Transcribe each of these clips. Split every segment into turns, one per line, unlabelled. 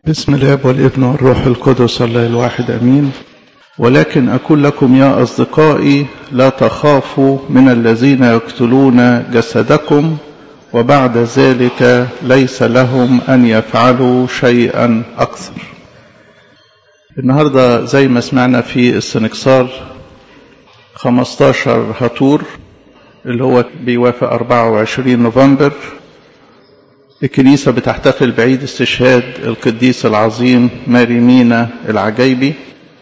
بسم الاب والابن والروح القدس الله الواحد امين ولكن اقول لكم يا اصدقائي لا تخافوا من الذين يقتلون جسدكم وبعد ذلك ليس لهم ان يفعلوا شيئا اكثر النهارده زي ما سمعنا في السنكسار 15 هاتور اللي هو بيوافق 24 نوفمبر الكنيسة بتحتفل بعيد استشهاد القديس العظيم ماري مينا العجيبي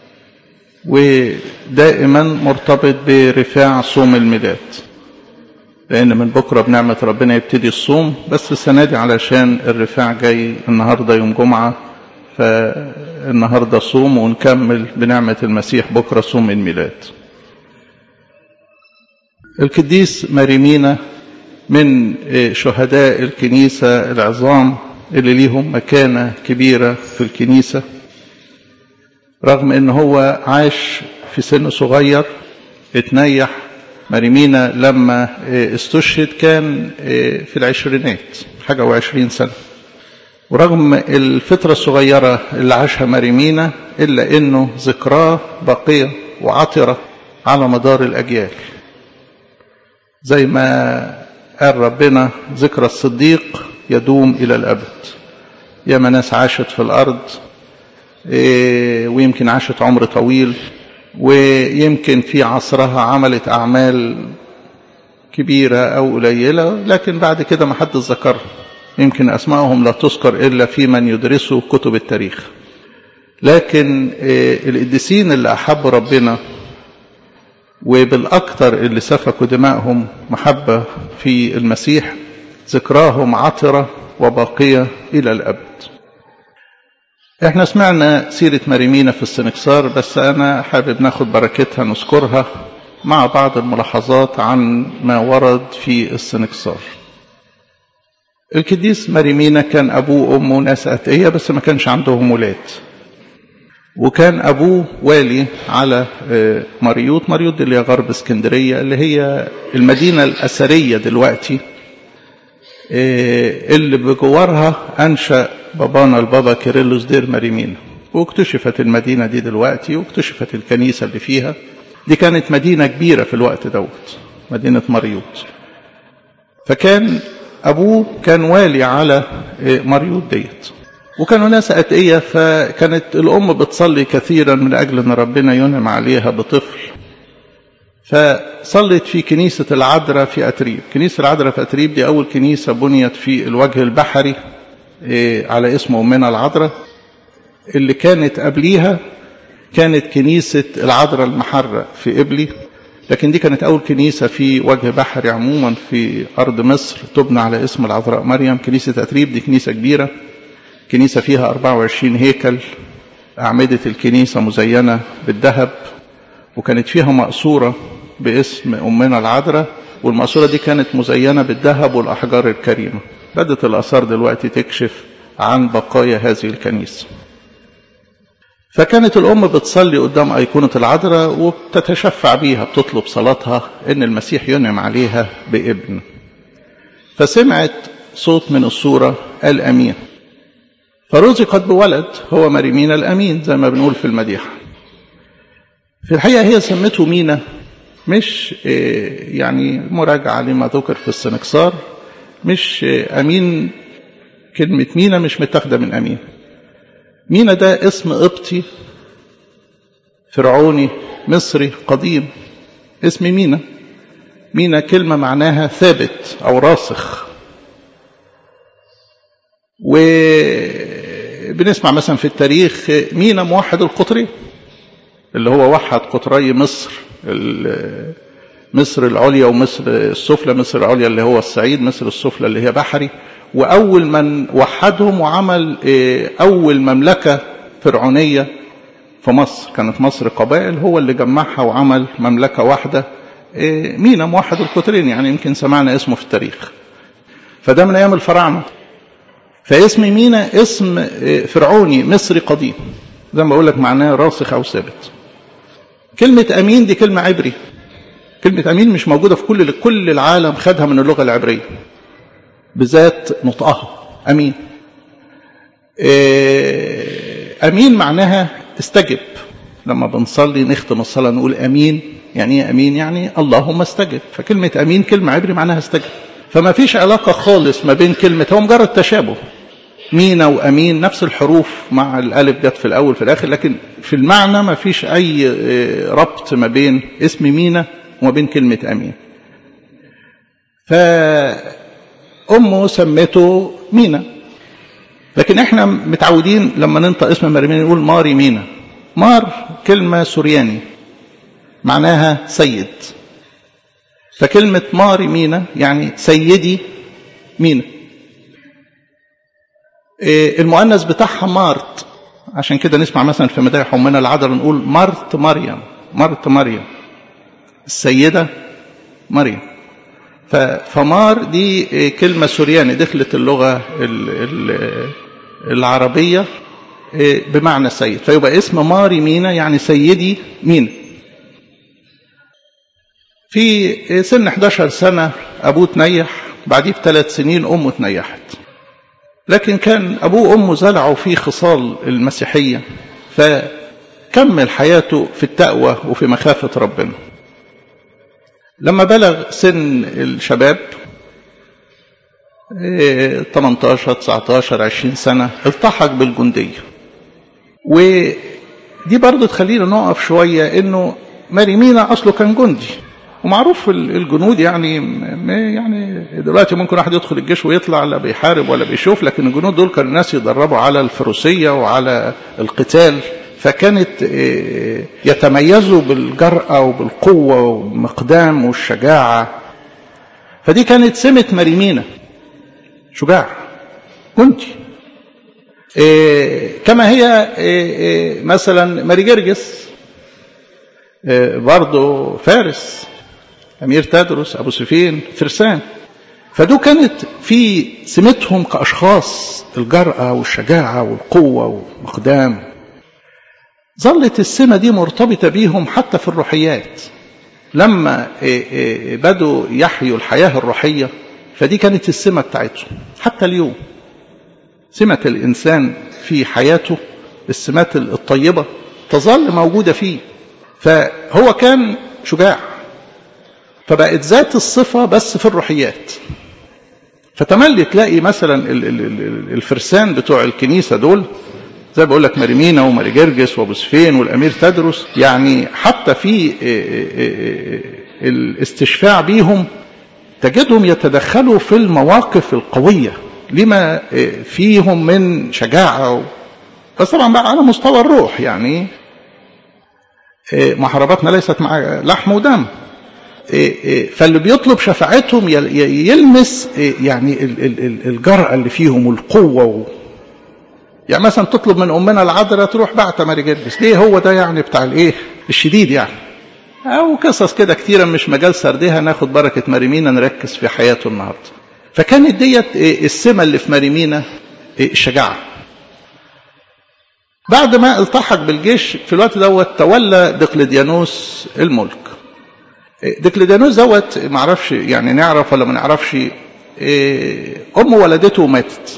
ودائما مرتبط برفاع صوم الميلاد لأن من بكرة بنعمة ربنا يبتدي الصوم بس السنة دي علشان الرفاع جاي النهاردة يوم جمعة فالنهاردة صوم ونكمل بنعمة المسيح بكرة صوم الميلاد القديس ماري مينا من شهداء الكنيسة العظام اللي ليهم مكانة كبيرة في الكنيسة رغم ان هو عاش في سن صغير اتنيح مريمينا لما استشهد كان في العشرينات حاجة وعشرين سنة ورغم الفترة الصغيرة اللي عاشها مريمينا إلا أنه ذكراه باقية وعطرة على مدار الأجيال زي ما قال ربنا ذكرى الصديق يدوم إلى الأبد ياما ناس عاشت في الأرض ويمكن عاشت عمر طويل ويمكن في عصرها عملت أعمال كبيرة أو قليلة لكن بعد كده ما حد ذكرها يمكن أسمائهم لا تذكر إلا في من يدرسوا كتب التاريخ لكن القديسين اللي أحبوا ربنا وبالأكثر اللي سفكوا دمائهم محبة في المسيح ذكراهم عطرة وباقية إلى الأبد احنا سمعنا سيرة مريمينا في السنكسار بس أنا حابب ناخد بركتها نذكرها مع بعض الملاحظات عن ما ورد في السنكسار القديس مريمينا كان أبوه وأمه ناس أتقية بس ما كانش عندهم ولاد وكان أبوه والي على مريوط مريوط اللي هي غرب اسكندرية اللي هي المدينة الأثرية دلوقتي اللي بجوارها أنشأ بابانا البابا كيرلس دير مريمينا واكتشفت المدينة دي دلوقتي واكتشفت الكنيسة اللي فيها دي كانت مدينة كبيرة في الوقت دوت مدينة مريوط فكان أبوه كان والي على مريوط ديت وكانوا ناس أتقية فكانت الأم بتصلي كثيرا من أجل أن ربنا ينعم عليها بطفل فصلت في كنيسة العذراء في أتريب كنيسة العذراء في أتريب دي أول كنيسة بنيت في الوجه البحري على اسم أمنا العذراء اللي كانت قبليها كانت كنيسة العذراء المحرة في إبلي لكن دي كانت أول كنيسة في وجه بحري عموما في أرض مصر تبنى على اسم العذراء مريم كنيسة أتريب دي كنيسة كبيرة كنيسة فيها 24 هيكل أعمدة الكنيسة مزينة بالذهب وكانت فيها مقصورة باسم أمنا العذراء والمقصورة دي كانت مزينة بالذهب والأحجار الكريمة بدت الآثار دلوقتي تكشف عن بقايا هذه الكنيسة فكانت الأم بتصلي قدام أيقونة العذراء وبتتشفع بيها بتطلب صلاتها إن المسيح ينعم عليها بابن فسمعت صوت من الصورة قال أمين فرزقت بولد هو مريمينا الأمين زي ما بنقول في المديحة في الحقيقة هي سمته مينا مش يعني مراجعة لما ذكر في السنكسار مش أمين كلمة مينا مش متاخدة من أمين مينا ده اسم قبطي فرعوني مصري قديم اسم مينا مينا كلمة معناها ثابت أو راسخ وبنسمع مثلا في التاريخ مينا موحد القطرين اللي هو وحد قطري مصر مصر العليا ومصر السفلى مصر العليا اللي هو الصعيد مصر السفلى اللي هي بحري وأول من وحدهم وعمل أول مملكة فرعونية في مصر كانت مصر قبائل هو اللي جمعها وعمل مملكة واحدة مينا موحد القطرين يعني يمكن سمعنا اسمه في التاريخ فده من أيام الفراعنة فاسم مينا اسم فرعوني مصري قديم زي ما بقول لك معناه راسخ او ثابت كلمة أمين دي كلمة عبري كلمة أمين مش موجودة في كل كل العالم خدها من اللغة العبرية بذات نطقها أمين أمين معناها استجب لما بنصلي نختم الصلاة نقول أمين يعني ايه أمين يعني اللهم استجب فكلمة أمين كلمة عبري معناها استجب فما فيش علاقة خالص ما بين كلمة هو مجرد تشابه مينا وأمين نفس الحروف مع الألف جت في الأول في الآخر لكن في المعنى ما فيش أي ربط ما بين اسم مينا وما بين كلمة أمين فأمه سمته مينا لكن احنا متعودين لما ننطق اسم مريم نقول ماري مينا مار كلمة سورياني معناها سيد فكلمة ماري مينا يعني سيدي مينا المؤنث بتاعها مارت عشان كده نسمع مثلا في مدايح أمنا العذراء نقول مرت مريم مرت مريم السيدة مريم فمار دي كلمة سورياني دخلت اللغة العربية بمعنى سيد فيبقى اسم ماري مينا يعني سيدي مينا في سن 11 سنة أبوه تنيح بعديه بثلاث سنين أمه تنيحت لكن كان أبوه وأمه زرعوا فيه خصال المسيحية فكمل حياته في التقوى وفي مخافة ربنا لما بلغ سن الشباب 18 19 20 سنة التحق بالجندية ودي برضه تخلينا نقف شوية انه ماري مينا اصله كان جندي ومعروف الجنود يعني يعني دلوقتي ممكن واحد يدخل الجيش ويطلع لا بيحارب ولا بيشوف لكن الجنود دول كانوا الناس يدربوا على الفروسية وعلى القتال فكانت يتميزوا بالجرأة وبالقوة والمقدام والشجاعة فدي كانت سمة مريمينا شجاع جندي كما هي مثلا ماري جرجس برضه فارس أمير تدرس أبو سفين فرسان فدول كانت في سمتهم كأشخاص الجرأة والشجاعة والقوة والمقدام ظلت السمة دي مرتبطة بيهم حتى في الروحيات لما بدوا يحيوا الحياة الروحية فدي كانت السمة بتاعتهم حتى اليوم سمة الإنسان في حياته السمات الطيبة تظل موجودة فيه فهو كان شجاع فبقت ذات الصفة بس في الروحيات فتملي تلاقي مثلا الفرسان بتوع الكنيسة دول زي بقول لك مريمينا وماري جرجس وابو سفين والامير تدرس يعني حتى في الاستشفاع بيهم تجدهم يتدخلوا في المواقف القوية لما فيهم من شجاعة بس طبعا بقى على مستوى الروح يعني محارباتنا ليست مع لحم ودم فاللي بيطلب شفاعتهم يلمس يعني الجرأة اللي فيهم والقوة يعني مثلا تطلب من أمنا العذراء تروح بعت ماري جرجس ليه هو ده يعني بتاع الايه الشديد يعني أو قصص كده كتيرة مش مجال سردها ناخد بركة مريمينا نركز في حياته النهاردة فكانت ديت السمة اللي في مريمينا الشجاعة بعد ما التحق بالجيش في الوقت دوت تولى دقلديانوس الملك دقلديانوس دوت معرفش يعني نعرف ولا ما نعرفش أمه ولدته وماتت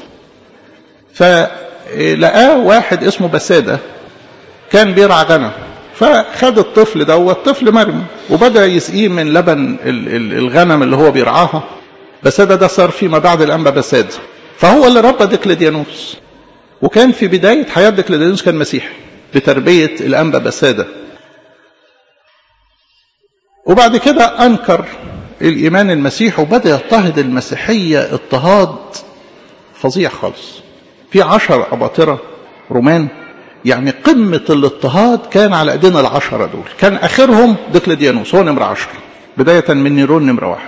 فلقاه واحد اسمه بسادة كان بيرعى غنم فخد الطفل دوت طفل مرمي وبدأ يسقيه من لبن الغنم اللي هو بيرعاها بسادة ده صار فيما بعد الأنبا بسادة فهو اللي ربى دقلديانوس وكان في بداية حياة دقلديانوس كان مسيحي لتربية الأنبا بسادة وبعد كده أنكر الإيمان المسيحي وبدأ يضطهد المسيحية اضطهاد فظيع خالص في عشر أباطرة رومان يعني قمة الاضطهاد كان على ايدينا العشرة دول كان آخرهم دقلديانوس هو نمرة عشرة بداية من نيرون نمرة واحد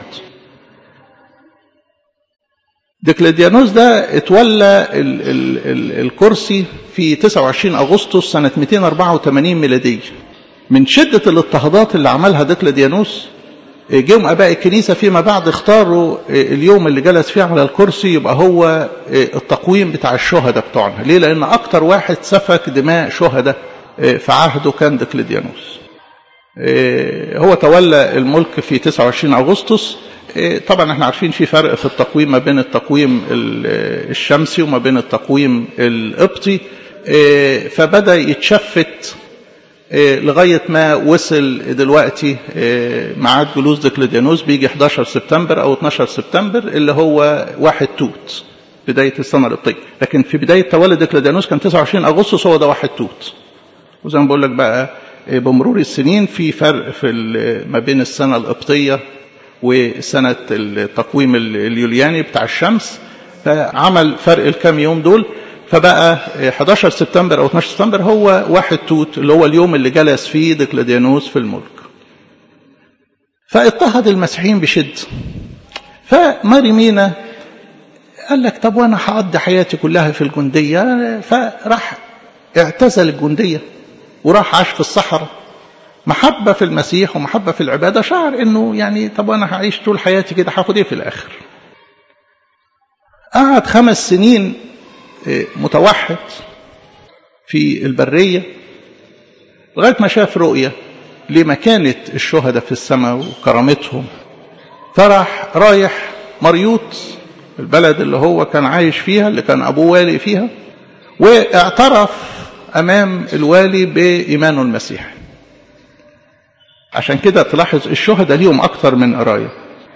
دقلديانوس ده اتولى ال ال ال الكرسي في 29 أغسطس سنة 284 ميلادية من شدة الاضطهادات اللي عملها دقلديانوس جم أباء الكنيسة فيما بعد اختاروا اليوم اللي جلس فيه على الكرسي يبقى هو التقويم بتاع الشهداء بتوعنا ليه لأن أكتر واحد سفك دماء شهداء في عهده كان دقلديانوس هو تولى الملك في 29 أغسطس طبعا احنا عارفين في فرق في التقويم ما بين التقويم الشمسي وما بين التقويم القبطي فبدأ يتشفت لغاية ما وصل دلوقتي ميعاد جلوس ديكليديانوس بيجي 11 سبتمبر أو 12 سبتمبر اللي هو واحد توت بداية السنة القبطية لكن في بداية تولد ديكليديانوس كان 29 أغسطس هو ده واحد توت وزي ما بقول لك بقى بمرور السنين في فرق في ما بين السنة القبطية وسنة التقويم اليولياني بتاع الشمس فعمل فرق الكام يوم دول فبقى 11 سبتمبر أو 12 سبتمبر هو واحد توت اللي هو اليوم اللي جلس فيه ديكلاديانوس في الملك فاضطهد المسيحيين بشدة فماري مينا قال لك طب وانا هقضي حياتي كلها في الجندية فراح اعتزل الجندية وراح عاش في الصحراء محبة في المسيح ومحبة في العبادة شعر انه يعني طب انا هعيش طول حياتي كده هاخد ايه في الاخر قعد خمس سنين متوحد في البرية لغاية ما شاف رؤية لمكانة الشهداء في السماء وكرامتهم فراح رايح مريوط البلد اللي هو كان عايش فيها اللي كان أبوه والي فيها واعترف أمام الوالي بإيمانه المسيحي عشان كده تلاحظ الشهداء ليهم أكثر من قرايه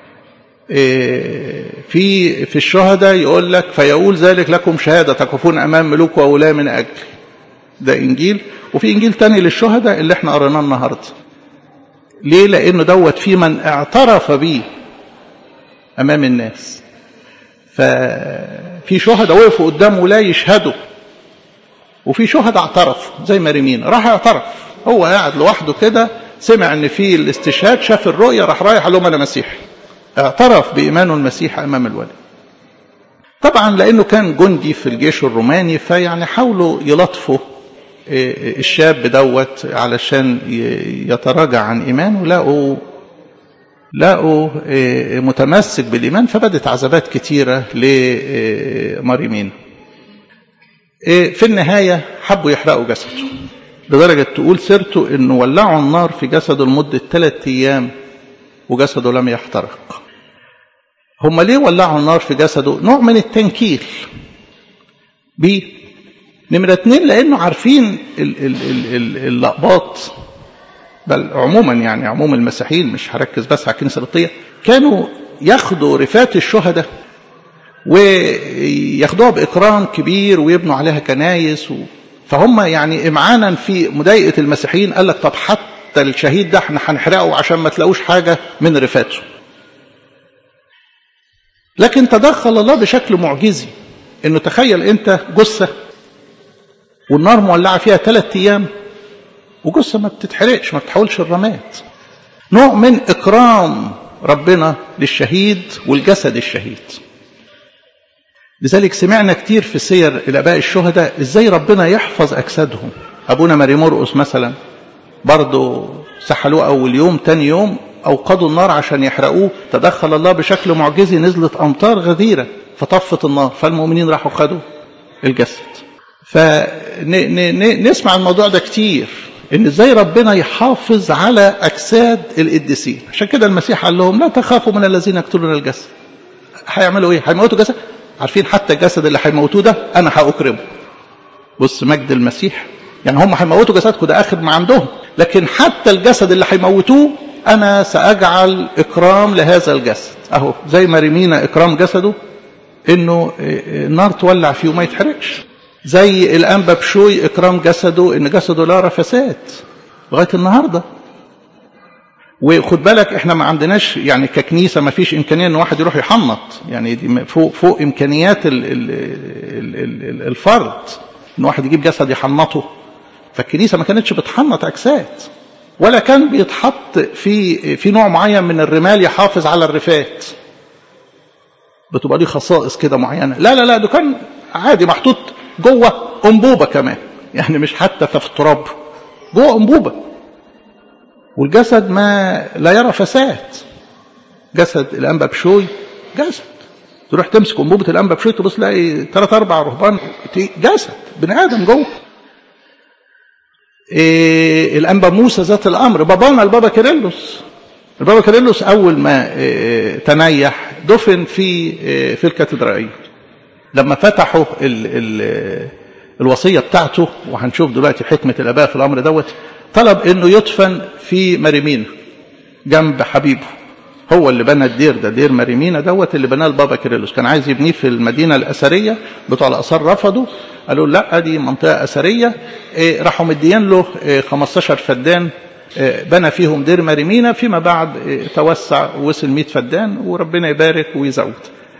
في في الشهداء يقول لك فيقول ذلك لكم شهادة تقفون أمام ملوك وولاة من أجل ده إنجيل وفي إنجيل تاني للشهداء اللي احنا قريناه النهاردة ليه لأنه دوت في من اعترف به أمام الناس ففي شهداء وقفوا قدام ولاة يشهدوا وفي شهداء اعترف زي مريمين راح اعترف هو قاعد لوحده كده سمع ان في الاستشهاد شاف الرؤية راح رايح قال لهم انا مسيحي اعترف بإيمانه المسيح أمام الولي طبعا لأنه كان جندي في الجيش الروماني فيعني حاولوا يلطفوا الشاب دوت علشان يتراجع عن إيمانه لقوا لقوا متمسك بالإيمان فبدت عذابات كتيرة لمريمين في النهاية حبوا يحرقوا جسده لدرجة تقول سيرته انه ولعوا النار في جسده لمدة ثلاثة ايام وجسده لم يحترق هم ليه ولعوا النار في جسده نوع من التنكيل ب نمرة اتنين لأنه عارفين اللقباط بل عموما يعني عموم المسيحيين مش هركز بس على الكنيسة القبطية كانوا ياخدوا رفات الشهداء وياخدوها بإكرام كبير ويبنوا عليها كنايس و... فهم يعني إمعانا في مضايقة المسيحيين قال لك طب حتى الشهيد ده احنا هنحرقه عشان ما تلاقوش حاجة من رفاته لكن تدخل الله بشكل معجزي انه تخيل انت جثة والنار مولعة فيها ثلاثة ايام وجثة ما بتتحرقش ما بتحولش الرماد نوع من اكرام ربنا للشهيد والجسد الشهيد لذلك سمعنا كتير في سير الاباء الشهداء ازاي ربنا يحفظ اجسادهم ابونا ماري مرقس مثلا برضه سحلوه اول يوم تاني يوم اوقدوا النار عشان يحرقوه تدخل الله بشكل معجزي نزلت امطار غزيره فطفت النار فالمؤمنين راحوا خدوا الجسد فنسمع الموضوع ده كتير ان ازاي ربنا يحافظ على اجساد القديسين عشان كده المسيح قال لهم لا تخافوا من الذين يقتلون الجسد هيعملوا ايه هيموتوا جسد عارفين حتى الجسد اللي هيموتوه ده انا هاكرمه بص مجد المسيح يعني هم هيموتوا جسدكم ده اخر ما عندهم لكن حتى الجسد اللي هيموتوه انا ساجعل اكرام لهذا الجسد اهو زي ما رمينا اكرام جسده انه النار تولع فيه وما يتحرقش زي الانبا بشوي اكرام جسده ان جسده لا رفسات لغايه النهارده وخد بالك احنا ما عندناش يعني ككنيسه ما فيش امكانيه ان واحد يروح يحنط يعني دي فوق فوق امكانيات ال ال ال الفرد ان واحد يجيب جسد يحنطه فالكنيسه ما كانتش بتحنط اجساد ولا كان بيتحط في في نوع معين من الرمال يحافظ على الرفات بتبقى ليه خصائص كده معينه لا لا لا ده كان عادي محطوط جوه انبوبه كمان يعني مش حتى في التراب جوه انبوبه والجسد ما لا يرى فساد جسد الانبا بشوي جسد تروح تمسك انبوبه الانبا بشوي تبص تلاقي ثلاث اربع رهبان جسد بني ادم جوه إيه الانبا موسى ذات الامر بابانا البابا كيرلس البابا كيرلس اول ما إيه تنيح دفن في إيه في الكاتدرائيه لما فتحوا ال ال الوصية بتاعته وهنشوف دلوقتي حكمة الآباء في الأمر دوت طلب إنه يدفن في مريمينا جنب حبيبه هو اللي بنى الدير ده دير مريمينا دوت اللي بناه البابا كيرلس كان عايز يبنيه في المدينة الأثرية بتوع الآثار رفضوا قالوا لا دي منطقة أثرية إيه راحوا مديين له إيه 15 فدان إيه بنى فيهم دير مريمينا فيما بعد إيه توسع ووصل 100 فدان وربنا يبارك ويزود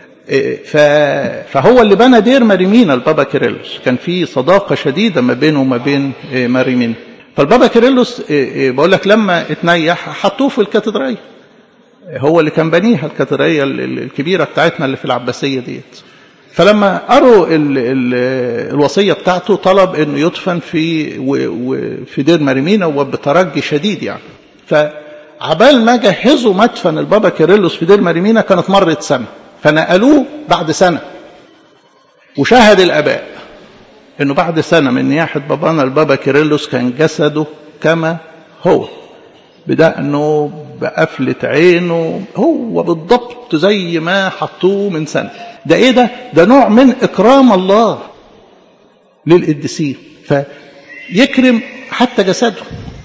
فهو اللي بنى دير مريمينا البابا كيرلس كان في صداقة شديدة ما بينه وما بين مريمينا فالبابا كيرلس بقول لك لما اتنيح حطوه في الكاتدرائية هو اللي كان بنيها الكاتدرائية الكبيرة بتاعتنا اللي في العباسية ديت فلما قروا ال ال الوصية بتاعته طلب انه يدفن في في دير مريمينا وبترجي شديد يعني فعبال ما جهزوا مدفن البابا كيرلس في دير مريمينا كانت مرت سنة فنقلوه بعد سنة وشاهد الآباء انه بعد سنة من نياحة بابانا البابا كيرلس كان جسده كما هو بدقنه بقفلة عينه هو بالضبط زي ما حطوه من سنة ده ايه ده ده نوع من اكرام الله للقديسين فيكرم حتى جسده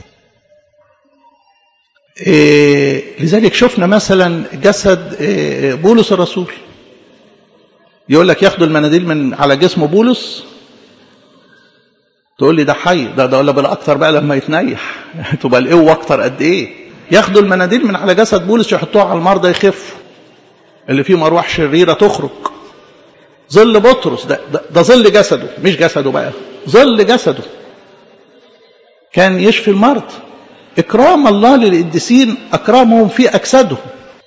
إيه لذلك شفنا مثلا جسد إيه بولس الرسول يقول لك ياخدوا المناديل من على جسم بولس تقول لي ده حي ده ده ولا بالاكتر بقى لما يتنيح تبقى القوه اكتر قد ايه ياخدوا المناديل من على جسد بولس يحطوها على المرضى يخفوا اللي فيه مروح شريره تخرج ظل بطرس ده, ده, ده ظل جسده مش جسده بقى ظل جسده كان يشفي المرض اكرام الله للقديسين اكرمهم في اجسادهم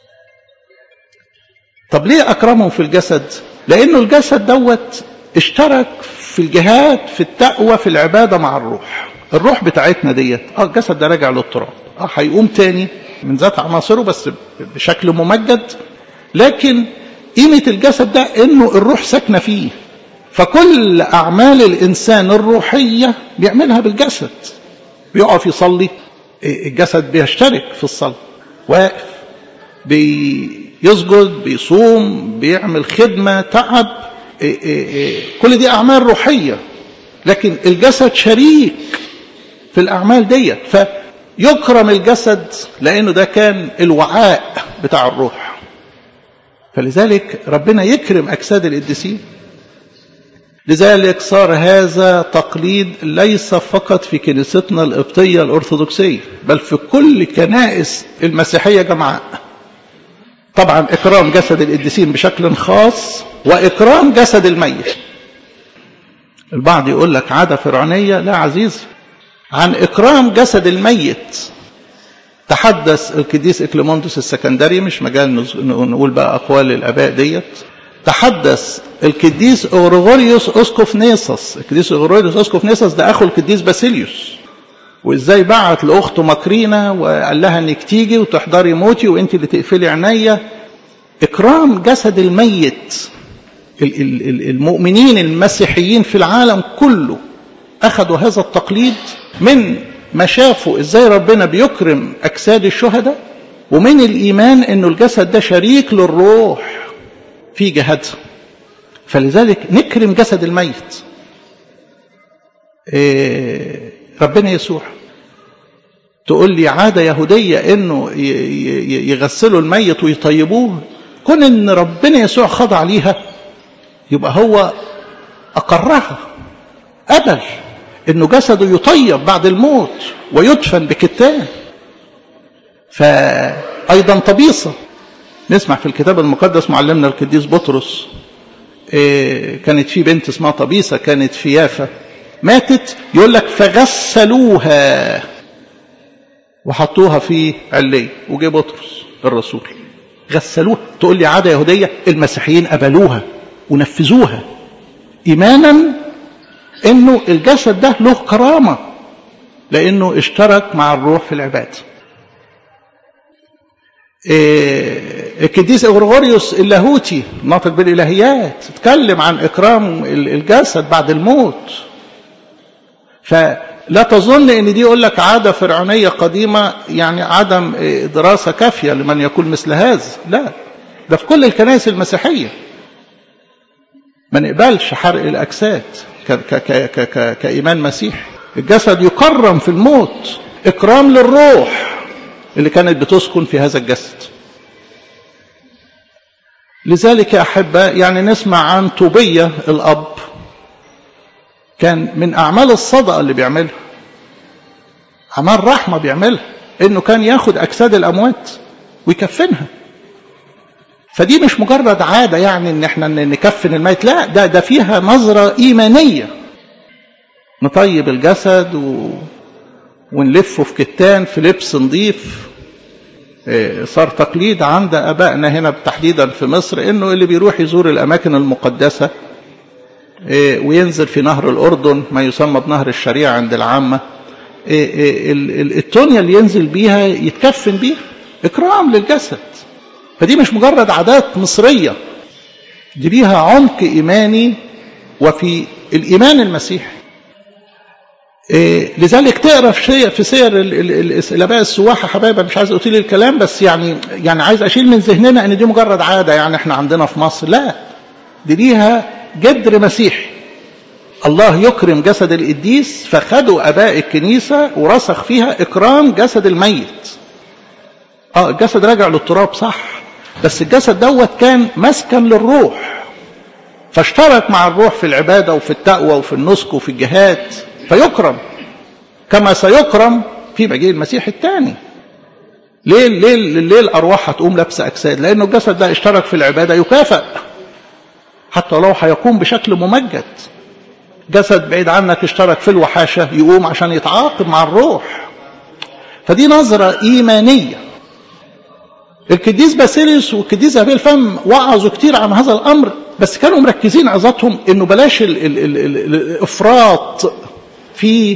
طب ليه اكرمهم في الجسد لانه الجسد دوت اشترك في الجهاد في التقوى في العباده مع الروح الروح بتاعتنا ديت اه الجسد ده راجع للتراب اه هيقوم تاني من ذات عناصره بس بشكل ممجد لكن قيمه الجسد ده انه الروح ساكنه فيه فكل اعمال الانسان الروحيه بيعملها بالجسد بيقف يصلي الجسد بيشترك في الصلاه واقف بيسجد بيصوم بيعمل خدمه تعب كل دي أعمال روحية لكن الجسد شريك في الأعمال دي فيكرم الجسد لأنه ده كان الوعاء بتاع الروح فلذلك ربنا يكرم أجساد القديسين لذلك صار هذا تقليد ليس فقط في كنيستنا القبطية الأرثوذكسية بل في كل كنائس المسيحية جمعاء طبعا إكرام جسد القديسين بشكل خاص وإكرام جسد الميت البعض يقول لك عادة فرعونية لا عزيز عن إكرام جسد الميت تحدث القديس إكليموندوس السكندري مش مجال نقول بقى أقوال الآباء ديت تحدث القديس أغريغوريوس أسقف نيسوس القديس أغريغوريوس أسقف نيسوس ده أخو القديس باسيليوس وإزاي بعت لأخته مكرينة وقال لها إنك تيجي وتحضري موتي وأنت اللي تقفلي عينيا إكرام جسد الميت المؤمنين المسيحيين في العالم كله أخذوا هذا التقليد من ما شافوا إزاي ربنا بيكرم أجساد الشهداء ومن الإيمان أنه الجسد ده شريك للروح في جهادها فلذلك نكرم جسد الميت إيه ربنا يسوع تقول لي عادة يهودية انه يغسلوا الميت ويطيبوه كون ان ربنا يسوع خضع ليها يبقى هو اقرها قبل انه جسده يطيب بعد الموت ويدفن بكتان فايضا طبيصة نسمع في الكتاب المقدس معلمنا القديس بطرس إيه كانت في بنت اسمها طبيصة كانت في يافا ماتت يقول لك فغسلوها وحطوها في علية وجه بطرس الرسول غسلوها تقول لي عادة يهودية المسيحيين قبلوها ونفذوها إيمانا انه الجسد ده له كرامة لانه اشترك مع الروح في العبادة إيه القديس اغريغوريوس اللاهوتي ناطق بالالهيات اتكلم عن اكرام الجسد بعد الموت فلا تظن ان دي يقول لك عاده فرعونيه قديمه يعني عدم دراسه كافيه لمن يقول مثل هذا لا ده في كل الكنائس المسيحيه ما نقبلش حرق الأجساد ك ك ك ك ك كإيمان مسيحي الجسد يكرم في الموت إكرام للروح اللي كانت بتسكن في هذا الجسد لذلك يا أحبة يعني نسمع عن طوبية الأب كان من أعمال الصدقة اللي بيعملها أعمال رحمة بيعملها إنه كان ياخد أجساد الأموات ويكفنها فدي مش مجرد عادة يعني إن إحنا نكفن الميت لا ده ده فيها نظرة إيمانية نطيب الجسد و... ونلفه في كتان في لبس نظيف صار تقليد عند ابائنا هنا تحديدا في مصر انه اللي بيروح يزور الاماكن المقدسه وينزل في نهر الاردن ما يسمى بنهر الشريعه عند العامه التونيا اللي ينزل بيها يتكفن بيها اكرام للجسد فدي مش مجرد عادات مصريه دي ليها عمق ايماني وفي الايمان المسيحي إيه لذلك تقرا في سير في سير الاباء السواحه حبايبي مش عايز اطيل الكلام بس يعني يعني عايز اشيل من ذهننا ان دي مجرد عاده يعني احنا عندنا في مصر لا دي ليها جذر مسيحي الله يكرم جسد القديس فخدوا اباء الكنيسه ورسخ فيها اكرام جسد الميت اه الجسد راجع للتراب صح بس الجسد دوت كان مسكن للروح فاشترك مع الروح في العباده وفي التقوى وفي النسك وفي الجهاد فيكرم كما سيكرم في مجيء المسيح الثاني ليه ليه ليه الارواح هتقوم لابسه اجساد لانه الجسد ده اشترك في العباده يكافئ حتى لو هيقوم بشكل ممجد جسد بعيد عنك اشترك في الوحاشه يقوم عشان يتعاقب مع الروح فدي نظره ايمانيه القديس باسيليوس والقديس ابي الفم وعظوا كتير عن هذا الامر بس كانوا مركزين عظاتهم انه بلاش ال ال ال ال الافراط في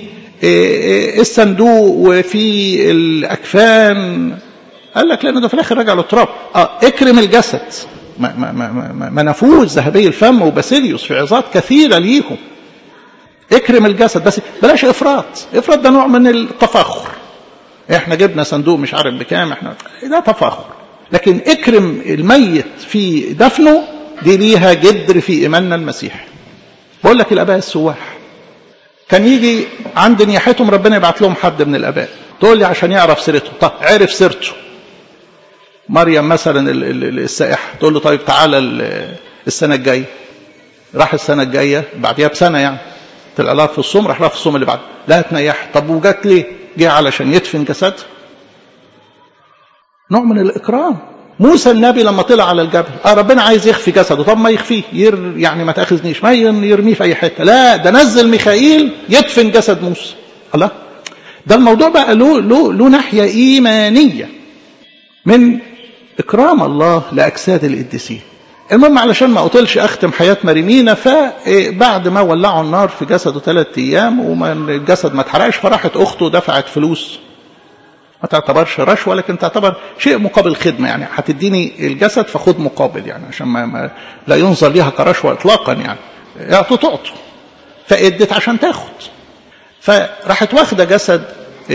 الصندوق وفي الاكفان قال لك لانه ده في الاخر راجع للتراب اه اكرم الجسد ما ما ما ما, ما نفوذ ذهبي الفم وباسيليوس في عظات كثيره ليهم اكرم الجسد بس بلاش افراط افراط ده نوع من التفاخر احنا جبنا صندوق مش عارف بكام احنا ده تفاخر لكن اكرم الميت في دفنه دي ليها جدر في ايماننا المسيحي بقول لك الاباء السواح كان يجي عند نياحتهم ربنا يبعت لهم حد من الاباء تقول لي عشان يعرف سيرته طب عرف سيرته مريم مثلا السائحه تقول له طيب تعالى السنه الجايه راح السنه الجايه بعديها بسنه يعني طلع لها في الصوم راح لها في الصوم اللي بعده لا تنيح طب وجات ليه؟ جه علشان يدفن جسدها نوع من الاكرام موسى النبي لما طلع على الجبل اه ربنا عايز يخفي جسده طب ما يخفيه ير يعني ما تاخذنيش ما يرميه في اي حته لا ده نزل ميخائيل يدفن جسد موسى الله ده الموضوع بقى له له له ناحيه ايمانيه من اكرام الله لاجساد القديسين المهم علشان ما اطولش اختم حياه مريمينا فبعد ما ولعوا النار في جسده ثلاث ايام وما الجسد ما اتحرقش فراحت اخته دفعت فلوس ما تعتبرش رشوه لكن تعتبر شيء مقابل خدمه يعني هتديني الجسد فخد مقابل يعني عشان ما, ما لا ينظر ليها كرشوه اطلاقا يعني اعطوا تعطوا فادت عشان تاخد فراحت واخده جسد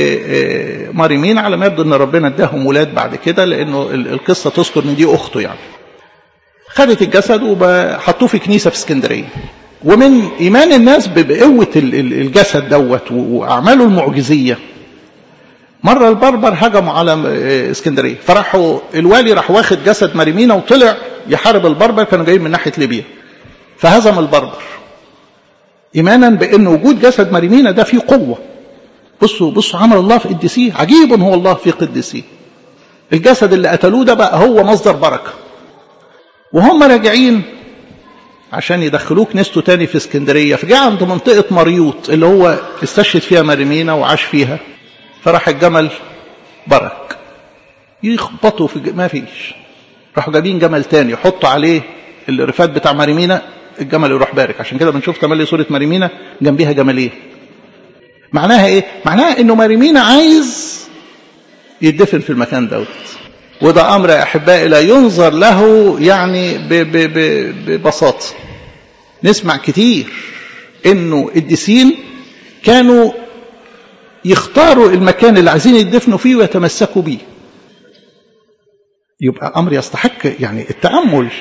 مريمين على ما يبدو ان ربنا اداهم ولاد بعد كده لانه القصه تذكر ان دي اخته يعني خدت الجسد وحطوه في كنيسه في اسكندريه ومن ايمان الناس بقوه الجسد دوت واعماله المعجزيه مرة البربر هجموا على اسكندرية فراحوا الوالي راح واخد جسد مريمينا وطلع يحارب البربر كانوا جايين من ناحية ليبيا فهزم البربر إيمانا بأن وجود جسد مريمينا ده فيه قوة بصوا بصوا عمل الله في قديسيه عجيب هو الله في قديسيه الجسد اللي قتلوه ده بقى هو مصدر بركة وهم راجعين عشان يدخلوه كنيسته تاني في اسكندرية فجاء عند منطقة مريوط اللي هو استشهد فيها مريمينا وعاش فيها فراح الجمل برك يخبطوا في ما فيش راحوا جايبين جمل تاني يحطوا عليه الرفات بتاع مريمينا الجمل يروح بارك عشان كده بنشوف تملي صورة مريمينا جنبيها جملين معناها ايه معناها انه مريمينا عايز يدفن في المكان دوت وده امر يا احبائي لا ينظر له يعني ببساطه نسمع كتير انه الديسين كانوا يختاروا المكان اللي عايزين يدفنوا فيه ويتمسكوا بيه يبقى امر يستحق يعني التامل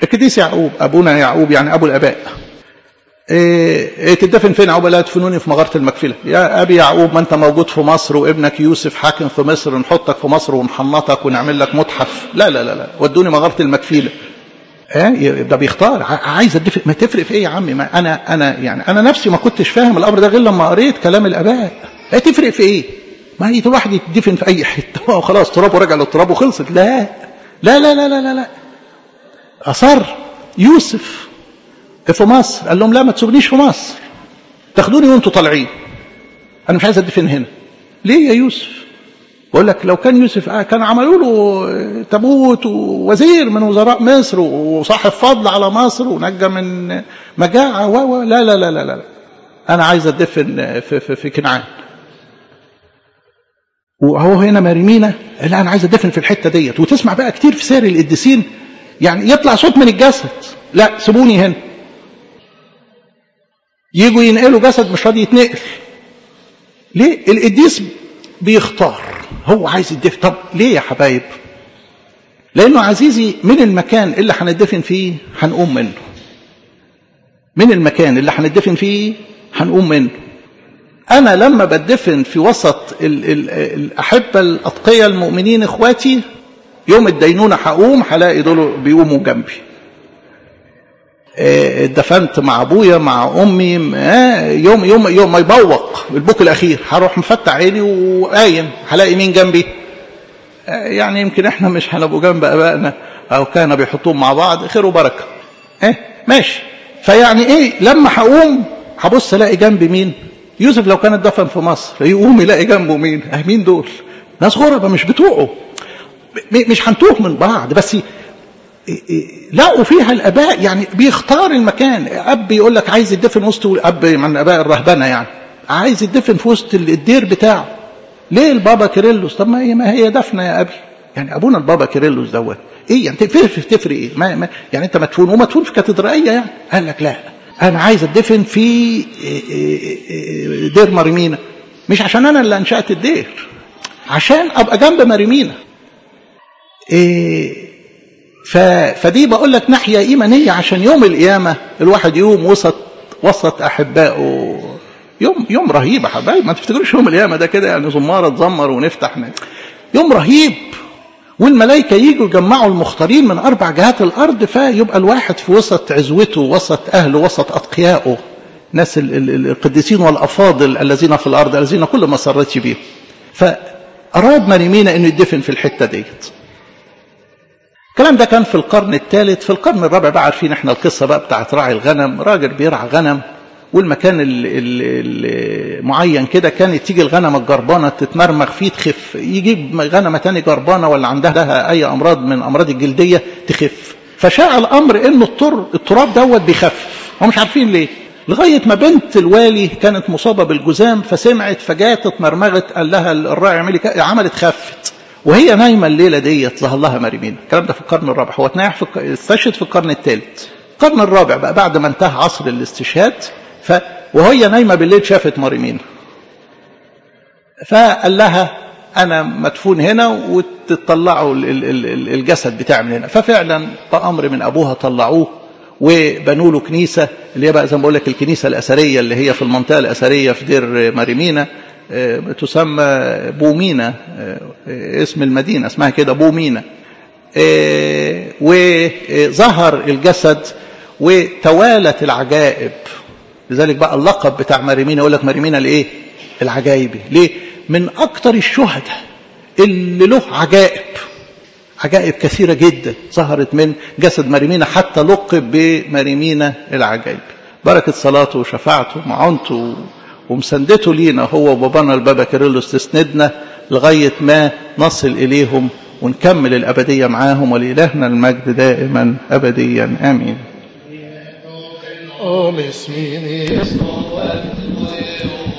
القديس يعقوب ابونا يعقوب يعني ابو الاباء إيه تدفن فين يعقوب لا تدفنوني في مغاره المكفله يا ابي يعقوب ما انت موجود في مصر وابنك يوسف حاكم في مصر نحطك في مصر ونحنطك ونعمل لك متحف لا لا لا لا ودوني مغاره المكفله ايه ده بيختار عايز ادفن ما تفرق في ايه يا عمي ما انا انا يعني انا نفسي ما كنتش فاهم الامر ده غير لما قريت كلام الاباء ايه تفرق في ايه ما هي الواحد يتدفن في اي حته وخلاص ترابه رجع للتراب وخلصت لا لا لا لا لا لا, لا. اصر يوسف في مصر قال لهم لا ما تسيبونيش في مصر تاخدوني وانتوا طالعين انا مش عايز ادفن هنا ليه يا يوسف بقول لك لو كان يوسف آه كان عملوا له تابوت ووزير من وزراء مصر وصاحب فضل على مصر ونجى من مجاعة و لا لا لا لا لا أنا عايز أدفن في, في, في كنعان وهو هنا مرمينا لا أنا عايز أدفن في الحتة ديت وتسمع بقى كتير في سير القديسين يعني يطلع صوت من الجسد لا سيبوني هنا يجوا ينقلوا جسد مش راضي يتنقل ليه القديس بيختار هو عايز يدفن طب ليه يا حبايب لانه عزيزي من المكان اللي هندفن فيه هنقوم منه من المكان اللي هندفن فيه هنقوم منه انا لما بدفن في وسط ال ال الاحبه الاتقياء المؤمنين اخواتي يوم الدينونه هقوم هلاقي دول بيقوموا جنبي اتدفنت مع ابويا مع امي يوم يوم يوم ما يبوق البوك الاخير هروح مفتح عيني وقايم هلاقي مين جنبي يعني يمكن احنا مش هنبقوا جنب ابائنا او كانوا بيحطوهم مع بعض خير وبركه ايه ماشي فيعني ايه لما هقوم هبص الاقي جنبي مين يوسف لو كان اتدفن في مصر يقوم يلاقي جنبه مين اه مين دول ناس غربة مش بتوعه مش هنتوه من بعض بس لقوا فيها الاباء يعني بيختار المكان اب يقول لك عايز يدفن وسط اب من اباء الرهبنه يعني عايز يدفن في وسط الدير بتاعه ليه البابا كيرلس طب ما هي ما هي دفنه يا ابي يعني ابونا البابا كيرلس دوت ايه يعني تفرق تفرق ايه ما ما يعني انت مدفون ومدفون في كاتدرائيه يعني قال لك لا انا عايز ادفن في دير مريمينا مش عشان انا اللي انشات الدير عشان ابقى جنب مريمينا إيه ف... فدي بقول لك ناحيه ايمانيه عشان يوم القيامه الواحد يقوم وسط وسط احبائه يوم يوم رهيب يا حبايبي ما تفتكروش يوم القيامه ده كده يعني زماره تزمر ونفتح يوم رهيب والملائكة يجوا يجمعوا المختارين من أربع جهات الأرض فيبقى الواحد في وسط عزوته وسط أهله وسط أتقيائه ناس القديسين والأفاضل الذين في الأرض الذين كل ما سرتش بيهم فأراد مريمينا أنه يدفن في الحتة ديت الكلام ده كان في القرن الثالث في القرن الرابع بقى عارفين احنا القصة بقى بتاعت راعي الغنم راجل بيرعى غنم والمكان المعين كده كانت تيجي الغنمة الجربانة تتمرمغ فيه تخف يجيب غنمة تاني جربانة ولا عندها أي أمراض من أمراض الجلدية تخف فشاء الأمر إنه التر التراب دوت بيخفف هم مش عارفين ليه لغاية ما بنت الوالي كانت مصابة بالجزام فسمعت فجات اتمرمغت قال لها الراعي اعملي عملت خفت وهي نايمة الليلة ديت ظهر لها مريمين الكلام ده في القرن الرابع هو اتناح في استشهد في القرن الثالث القرن الرابع بقى بعد ما انتهى عصر الاستشهاد ف وهي نايمة بالليل شافت مريمين فقال لها أنا مدفون هنا وتطلعوا الجسد بتاعي من هنا ففعلا بأمر من أبوها طلعوه وبنوا له كنيسة اللي هي بقى زي ما بقول لك الكنيسة الأثرية اللي هي في المنطقة الأثرية في دير مريمينا تسمى بومينا اسم المدينة اسمها كده بومينا وظهر الجسد وتوالت العجائب لذلك بقى اللقب بتاع مريمينا يقول لك مريمينا الايه العجائبي ليه من اكتر الشهداء اللي له عجائب عجائب كثيرة جدا ظهرت من جسد مريمينا حتى لقب بمريمينا العجائب بركة صلاته وشفاعته ومعونته ومساندته لينا هو وبابانا البابا كيرلس تسندنا لغاية ما نصل إليهم ونكمل الأبدية معاهم ولإلهنا المجد دائما أبديا آمين
Om esmini